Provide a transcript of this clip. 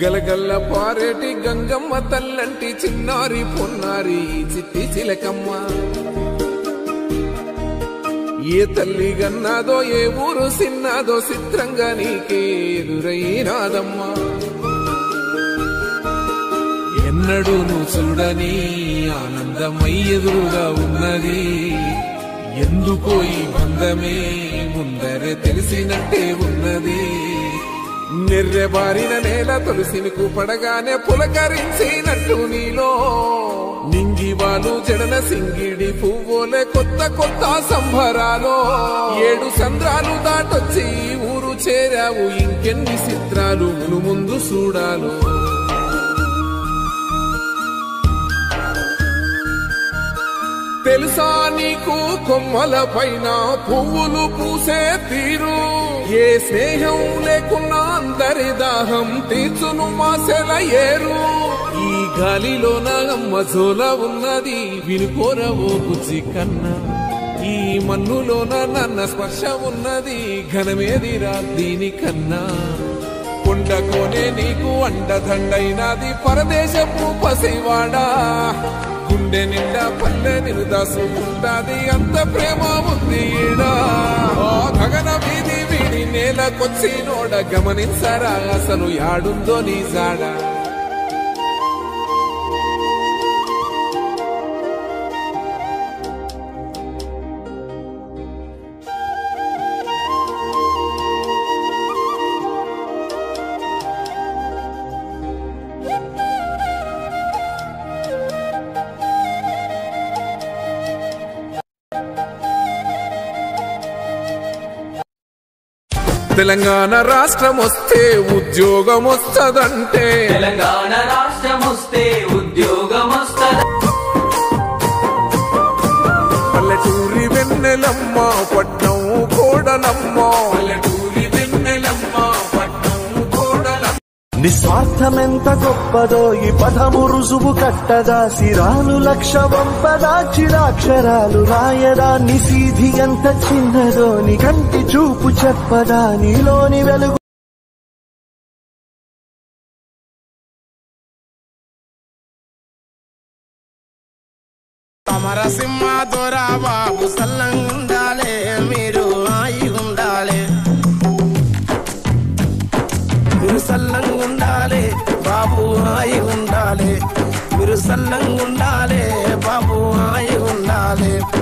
గలగల్ల పారేటి గంగమ్మ తల్లంటి చిన్నారి పొన్నారి ఈ చిట్టి చిలకమ్మ ఏ తల్లి గన్నాదో ఏ ఊరు సిన్నాదో చిత్రంగా నీకే ఎదురైనాదమ్మా ఎన్నడూ నువ్వు చూడని ఆనందమై ఎదురుగా ఉన్నది ఎందుకో ఈ బంధమే ముందరే తెలిసినట్టే ఉన్నది నిర్రెబారిన నేల తులసిని పడగానే పులకరించినట్టు నీలో నింగివాలు జడన సింగిడి పువ్వులే కొత్త కొత్త సంభరాలో ఏడు సంద్రాలు దాటొచ్చి ఈ ఊరు చేరావు ఇంకెన్ని చిత్రాలు మును ముందు చూడాలో తెలుసా నీకు కొమ్మల పైన పువ్వులు పూసే తీరు ఏ స్నేహం లేకున్నా అందరి దాహం తీర్చును మాసెల ఏరు ఈ గాలిలో నాగమ్మ జోల ఉన్నది వినుకోరవో బుజ్జి కన్నా ఈ మన్నులోన నన్న స్పర్శ ఉన్నది ఘనమేదిరా దీనికన్నా కొండకోనే నీకు అండదండైనది పరదేశపు పసివాడా గుండె నిండా పల్లె నిరుదాసుకుంటాది అంత ప్రేమ ఉంది ఈడా ఆ గగన వీధి వీడి నేలకొచ్చి నోడ గమనించరా అసలు యాడుందో నీ జాడా తెలంగాణ రాష్ట్రం వస్తే ఉద్యోగం వస్తదంటే తెలంగాణ రాష్ట్రమొస్తే ఉద్యోగమొస్తద పల్లెటూరి వెన్నెలమ్మ పట్నం కోడలమ్మ పల్లెటూరి వెన్నెలమ్మ పట్నం కోడలమ్మ నిస్వార్థమెంత గొప్పదో ఈ పదము రుజువు కట్టదా సిరాలు లక్ష వంపదా చిరాక్షరాలు రాయదా నిసీధి ఎంత చిన్నదో నీ కంటి చూపు చెప్పదా నీలోని వెలుగు సమరసింహ దొరా బాబు సల్లంగుండాలే మీరు ఆయి ఉండాలే మీరు సల్లంగుండాలే బాబు ఆయి ఉండాలే మీరు సల్లంగుండాలే బాబు ఆయి ఉండాలే